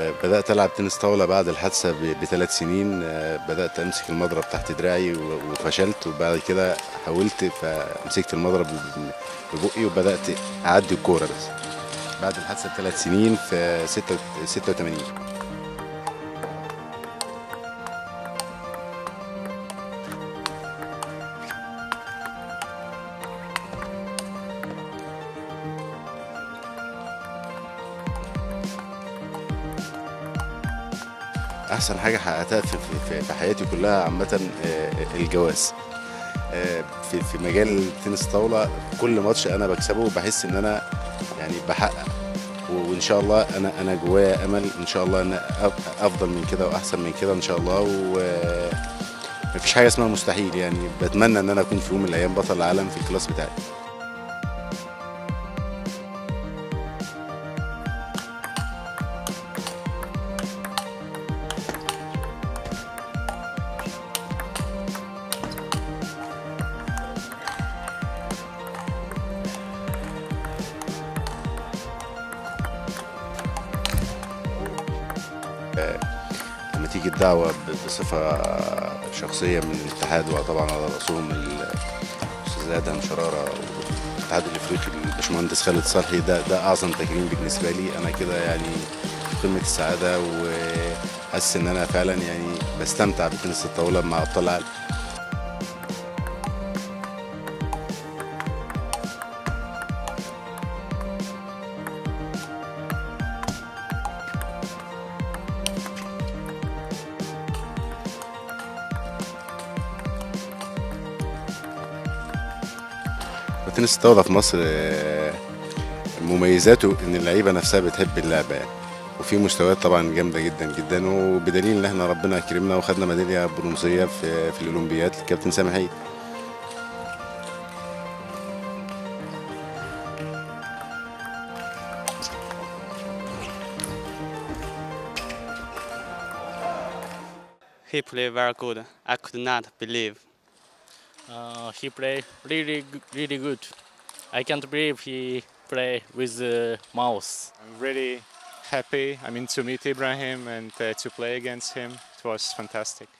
آه، بدأت ألعب تنس طاولة بعد الحادثة ب- بثلاث سنين آه، بدأت أمسك المضرب تحت دراعي و- وفشلت وبعد كده حاولت فمسكت المضرب ب- ببقي وبدأت أعدي الكورة بس بعد الحادثة بثلاث سنين في ستة- 86 احسن حاجه حققتها في, في, في حياتي كلها عامه آه، الجواز آه، في في مجال تنس الطاوله كل ماتش انا بكسبه بحس ان انا يعني بحقق و- وان شاء الله انا انا جوايا امل ان شاء الله ان أف- افضل من كده واحسن من كده ان شاء الله ومفيش حاجه اسمها مستحيل يعني بتمنى ان انا اكون في يوم من الايام بطل العالم في الكلاس بتاعي لما تيجي الدعوة ب- بصفة شخصية من الاتحاد وطبعا على رأسهم الأستاذ آدم شرارة والاتحاد الأفريقي الباشمهندس خالد صالحي ده ده أعظم تكريم بالنسبة لي أنا كده يعني في قمة السعادة وحاسس إن أنا فعلا يعني بستمتع بتنس الطاولة مع أبطال العالم وتنس الطاولة في مصر آه، مميزاته ان اللعيبه نفسها بتحب اللعبه يعني وفي مستويات طبعا جامده جدا جدا وبدليل ان احنا ربنا كرمنا وخدنا ميداليه برونزيه في في الاولمبياد الكابتن سامح عيد He played very good. I could not believe. Uh, he play really g- really good. I can't believe he play with the mouse. I'm really happy. I mean, to meet Ibrahim and uh, to play against him, it was fantastic.